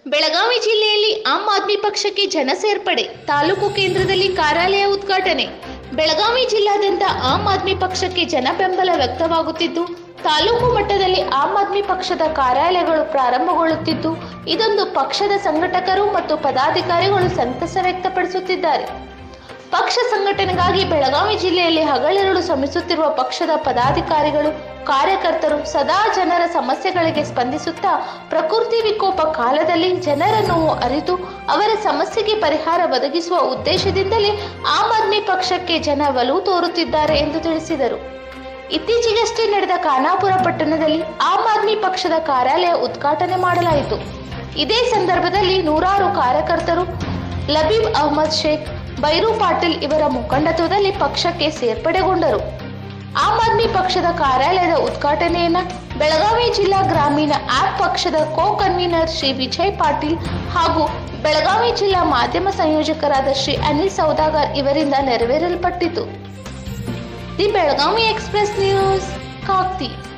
ಬೆಳಗಾವಿ ಜಿಲ್ಲೆಯಲ್ಲಿ ಆಮ್ ಆದ್ಮಿ ಪಕ್ಷಕ್ಕೆ ಜನ ಸೇರ್ಪಡೆ ತಾಲೂಕು ಕೇಂದ್ರದಲ್ಲಿ ಕಾರ್ಯಾಲಯ ಉದ್ಘಾಟನೆ ಬೆಳಗಾವಿ ಜಿಲ್ಲಾದ್ಯಂತ ಆಮ್ ಆದ್ಮಿ ಪಕ್ಷಕ್ಕೆ ಜನ ಬೆಂಬಲ ವ್ಯಕ್ತವಾಗುತ್ತಿದ್ದು ತಾಲೂಕು ಮಟ್ಟದಲ್ಲಿ ಆಮ್ ಆದ್ಮಿ ಪಕ್ಷದ ಕಾರ್ಯಾಲಯಗಳು ಪ್ರಾರಂಭಗೊಳ್ಳುತ್ತಿದ್ದು ಇದೊಂದು ಪಕ್ಷದ ಸಂಘಟಕರು ಮತ್ತು ಪದಾಧಿಕಾರಿಗಳು ಸಂತಸ ವ್ಯಕ್ತಪಡಿಸುತ್ತಿದ್ದಾರೆ ಪಕ್ಷ ಸಂಘಟನೆಗಾಗಿ ಬೆಳಗಾವಿ ಜಿಲ್ಲೆಯಲ್ಲಿ ಹಗಲಿರುಳು ಶ್ರಮಿಸುತ್ತಿರುವ ಪಕ್ಷದ ಪದಾಧಿಕಾರಿಗಳು ಕಾರ್ಯಕರ್ತರು ಸದಾ ಜನರ ಸಮಸ್ಯೆಗಳಿಗೆ ಸ್ಪಂದಿಸುತ್ತಾ ಪ್ರಕೃತಿ ವಿಕೋಪ ಕಾಲದಲ್ಲಿ ಜನರ ನೋವು ಅರಿತು ಅವರ ಸಮಸ್ಯೆಗೆ ಪರಿಹಾರ ಒದಗಿಸುವ ಉದ್ದೇಶದಿಂದಲೇ ಆಮ್ ಆದ್ಮಿ ಪಕ್ಷಕ್ಕೆ ಜನ ಒಲವು ತೋರುತ್ತಿದ್ದಾರೆ ಎಂದು ತಿಳಿಸಿದರು ಇತ್ತೀಚೆಗಷ್ಟೇ ನಡೆದ ಖಾನಾಪುರ ಪಟ್ಟಣದಲ್ಲಿ ಆಮ್ ಆದ್ಮಿ ಪಕ್ಷದ ಕಾರ್ಯಾಲಯ ಉದ್ಘಾಟನೆ ಮಾಡಲಾಯಿತು ಇದೇ ಸಂದರ್ಭದಲ್ಲಿ ನೂರಾರು ಕಾರ್ಯಕರ್ತರು ಲಬೀಬ್ ಅಹಮದ್ ಶೇಖ್ ಬೈರು ಪಾಟೀಲ್ ಇವರ ಮುಖಂಡತ್ವದಲ್ಲಿ ಪಕ್ಷಕ್ಕೆ ಸೇರ್ಪಡೆಗೊಂಡರು ಆಮ್ ಆದ್ಮಿ ಪಕ್ಷದ ಕಾರ್ಯಾಲಯದ ಉದ್ಘಾಟನೆಯನ್ನ ಬೆಳಗಾವಿ ಜಿಲ್ಲಾ ಗ್ರಾಮೀಣ ಆಪ್ ಪಕ್ಷದ ಕೋ ಕನ್ವೀನರ್ ಶ್ರೀ ವಿಜಯ್ ಪಾಟೀಲ್ ಹಾಗೂ ಬೆಳಗಾವಿ ಜಿಲ್ಲಾ ಮಾಧ್ಯಮ ಸಂಯೋಜಕರಾದ ಶ್ರೀ ಅನಿಲ್ ಸೌದಾಗರ್ ಇವರಿಂದ ನೆರವೇರಲ್ಪಟ್ಟಿತು the Belagavi express news Kakti